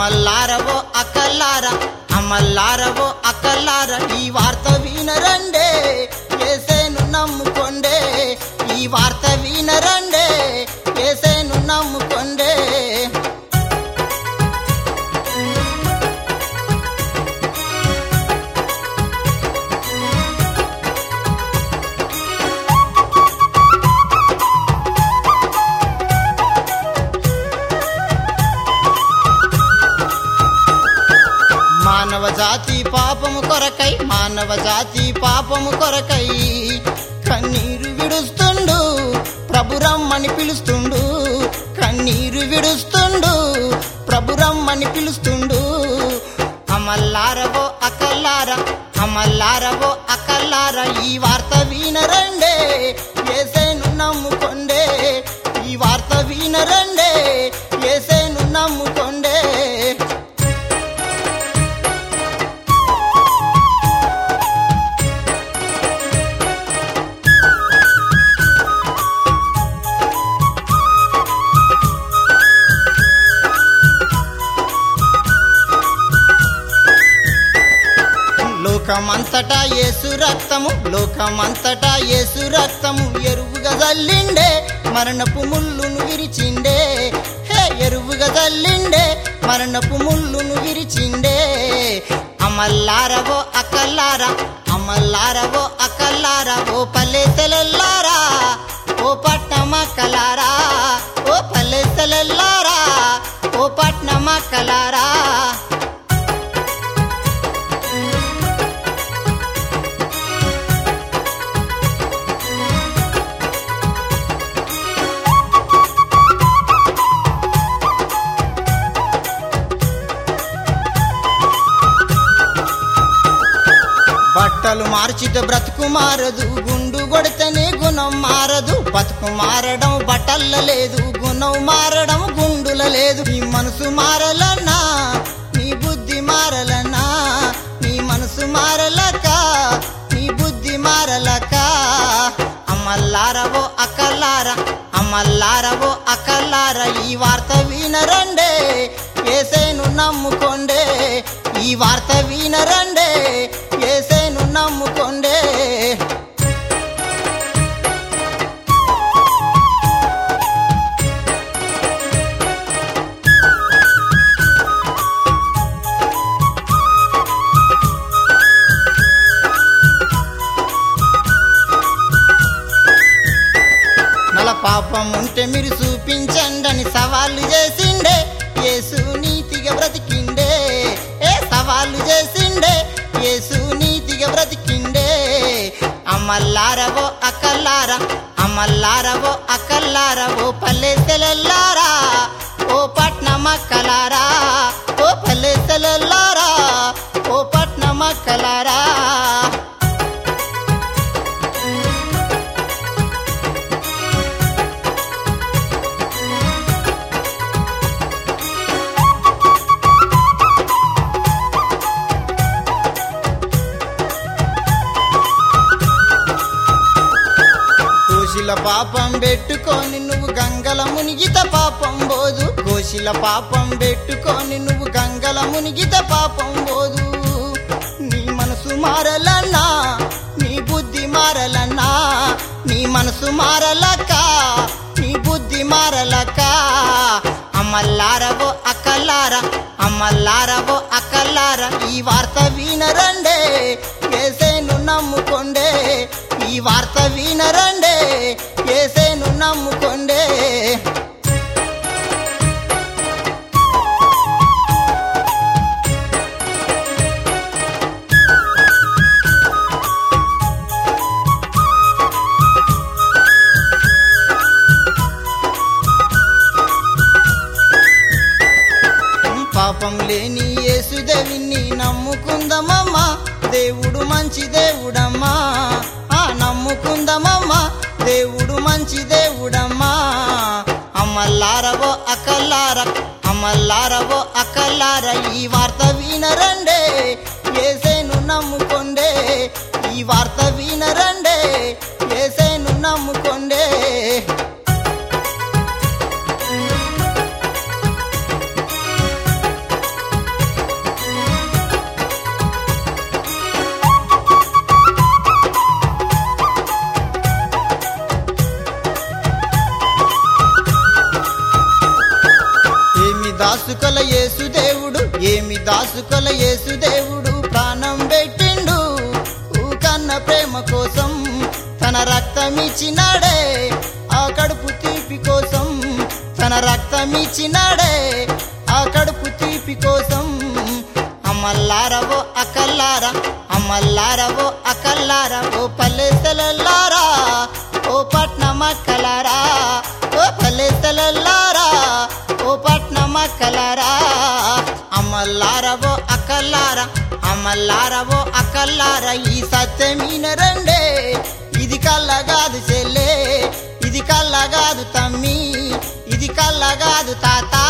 అమ్మల్లారవో అక్కల్లారా అమ్మల్లారవో అక్కల్లారా ఈ వార్త వినరండే ఏసేను నమ్ముకొండే ఈ వార్త వినరండే ఏసేను నమ్ముకొండే మానవ జాతి పాపము కొరకై మానవ జాతి పాపము కొరకై కన్నీరు విడుస్తుండు ప్రభు రమ్మని పిలుస్తుండు కన్నీరు విడుస్తుండు ప్రభు రమ్మని పిలుస్తుండు అమల్లారవో అకల్లార అమల్లారవో అకల్లార ఈ వార్త వినరండే ఏసేను నమ్ముకొండే ఈ వార్త వినరండే ఏసేను నమ్ముకొండే లోకమంతటా యేసు రక్తము లోకమంతటా యేసు రక్తము ఎరువుగా జల్లిండే మరణపు ముళ్ళును విరిచిండే హే ఎరువుగా జల్లిండే మరణపు ముళ్ళును విరిచిండే అమల్లారవో అకల్లారా అమల్లారవో అకల్లారా ఓ పల్లెసెలెల్లారా ఓ పట్నమక్కలారా ఓ పల్లెసెలెల్లారా ఓ పట్నమక్కలారా బట్టలు మార్చితే బ్రతుకు మారదు గుండు కొడితేనే గుణం మారదు బతుకు మారడం బట్టల్ల లేదు గుణం మారడం గుండుల లేదు నీ మనసు మారలన్నా నీ బుద్ధి మారలన్నా నీ మనసు మారలక నీ బుద్ధి మారలక అమ్మల్లారవో అక్కల్లారా అమ్మల్లారవో అక్కల్లారా ఈ వార్త వినరండే ఏసేను నమ్ముకోండే ఈ వార్త వినరండే ఏసేను నమ్ముకోండే నల పాపం ఉంటే మీరు చూపించండి అని సవాళ్ళు చేసిండే యేసు నీతిగా బ్రతికిండే ఏ సవాళ్ళు చేసిండే యేసు నీతిగా బ్రతికిండే అమ్మల్లారవో అక్కల్లారా అమ్మల్లారవో అక్కల్లారవో పల్లెసెలెల్లారా ఓ పట్నమక్కలారా ఓ పల్లెసెలెల్లారా ఓ పట్నమక్కలారా కోశిల పాపం పెట్టుకొని నువ్వు గంగల మునిగిత పాపం పోదు కోశిల పాపం పెట్టుకొని నువ్వు గంగల మునిగిత పాపం పోదు నీ మనసు మారలన్నా నీ బుద్ధి మారలన్నా నీ మనసు మారలక నీ బుద్ధి మారలక అమ్మల్లారవో అక్కల్లారా అమ్మల్లారవో అక్కల్లారా ఈ వార్త వినరండే ఏసేను నమ్ముకొండే ఈ వార్త వినరండే ఏసేను నమ్ముకొండే పాపం లేని యేసుదేవిని నమ్ముకుందమమ్మా దేవుడు మంచి దేవుడమ్మా ఆ నమ్ముకుందమమ్మా దేవుడు మంచి దేవుడమ్మా అమ్మల్లారవో అక్కల్లార అమ్మల్లారవో అక్కల్లార ఈ వార్త వినరండే ఏసేను నమ్ముకొండే ఈ వార్త వినరండే ఏసేను నమ్ముకొండే దాసుకొల యేసు దేవుడు ఏమి దాసుకొల యేసు దేవుడు ప్రాణం పెట్టిండు ఊ కన్న ప్రేమ కోసం తన రక్తం ఇచ్చినాడే ఆ కడుపు తీపి కోసం తన రక్తం ఇచ్చినాడే ఆ కడుపు తీపి కోసం అమ్మల్లారవో అకల్లారా అమ్మల్లారవో అకల్లారా ఓ పల్లెసెలల్లారా ఓ పట్నం అక్కలారా ఓ పల్లెసెలల్లారా ఓ పట్నం అక్కలారా అమ్మల్లారవో అకల్లారా అమ్మల్లారవో అకల్లారా ఈ సత్యమీన రండే ఇది కళ్ళగాదు చెల్లే ఇది కళ్ళగాదు తమ్మి ఇది కళ్ళగాదు తాత